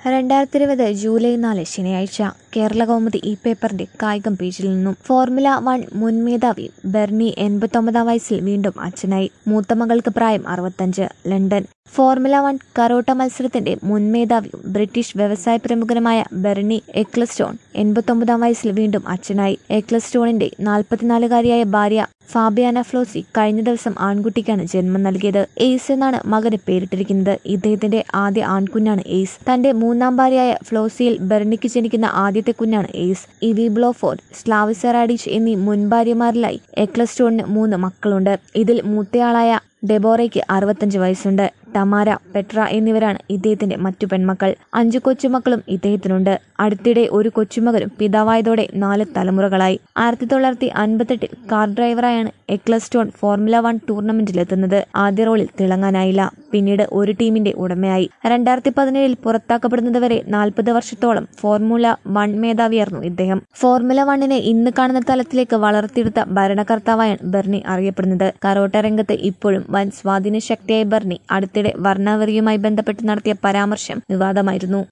രണ്ടായിരത്തി ഇരുപത് ജൂലൈ നാല് ശനിയാഴ്ച കേരള കൗമുദി ഈ പേപ്പറിന്റെ കായികം പേജിൽ നിന്നും ഫോർമുല വൺ മുൻ മേധാവി ബെർണി എൺപത്തൊമ്പതാം വയസ്സിൽ വീണ്ടും അച്ഛനായി മൂത്ത മകൾക്ക് പ്രായം അറുപത്തഞ്ച് ലണ്ടൻ ഫോർമുല വൺ കരോട്ട മത്സരത്തിന്റെ മുൻ മേധാവിയും ബ്രിട്ടീഷ് വ്യവസായ പ്രമുഖനുമായ ബെർണി എക്ലസ്റ്റോൺ എൺപത്തൊമ്പതാം വയസ്സിൽ വീണ്ടും അച്ഛനായി എക്ലസ്റ്റോണിന്റെ നാൽപ്പത്തിനാലുകാരിയായ ഭാര്യ ഫാബിയാന ഫ്ലോസി കഴിഞ്ഞ ദിവസം ആൺകുട്ടിക്കാണ് ജന്മം നൽകിയത് എയ്സ് എന്നാണ് മകന് പേരിട്ടിരിക്കുന്നത് ഇദ്ദേഹത്തിന്റെ ആദ്യ ആൺകുഞ്ഞാണ് എയ്സ് തന്റെ മൂന്നാം ഭാര്യയായ ഫ്ലോസിയിൽ ബെർണിക്ക് ജനിക്കുന്ന ആദ്യത്തെ കുഞ്ഞാണ് എയ്സ് ഇവി ബ്ലോഫോർഡ് സ്ലാവിസറാഡിച്ച് എന്നീ മുൻ ഭാര്യമാരിലായി എക്ലസ്റ്റോണിന് മൂന്ന് മക്കളുണ്ട് ഇതിൽ മൂത്തയാളായ ഡെബോറയ്ക്ക് അറുപത്തഞ്ച് വയസ്സുണ്ട് ടമാര പെട്ര എന്നിവരാണ് ഇദ്ദേഹത്തിന്റെ മറ്റു പെൺമക്കൾ അഞ്ചു കൊച്ചുമക്കളും ഇദ്ദേഹത്തിനുണ്ട് അടുത്തിടെ ഒരു കൊച്ചുമകനും പിതാവായതോടെ നാല് തലമുറകളായി ആയിരത്തി തൊള്ളായിരത്തി അൻപത്തെട്ടിൽ കാർ ഡ്രൈവറായാണ് എക്ലസ്റ്റോൺ ഫോർമുല വൺ ടൂർണമെന്റിലെത്തുന്നത് ആദ്യ റോളിൽ തിളങ്ങാനായില്ല പിന്നീട് ഒരു ടീമിന്റെ ഉടമയായി രണ്ടായിരത്തി പതിനേഴിൽ പുറത്താക്കപ്പെടുന്നതുവരെ നാൽപ്പത് വർഷത്തോളം ഫോർമുല വൺ മേധാവിയായിരുന്നു ഇദ്ദേഹം ഫോർമുല വണ്ണിനെ ഇന്ന് കാണുന്ന തലത്തിലേക്ക് വളർത്തിയെടുത്ത ഭരണകർത്താവായാണ് ബെർണി അറിയപ്പെടുന്നത് കരോട്ട രംഗത്ത് ഇപ്പോഴും വൻ സ്വാധീന ശക്തിയായ ബെർണി അടുത്തിടെ വർണ്ണവെറിയുമായി ബന്ധപ്പെട്ട് നടത്തിയ പരാമർശം വിവാദമായിരുന്നു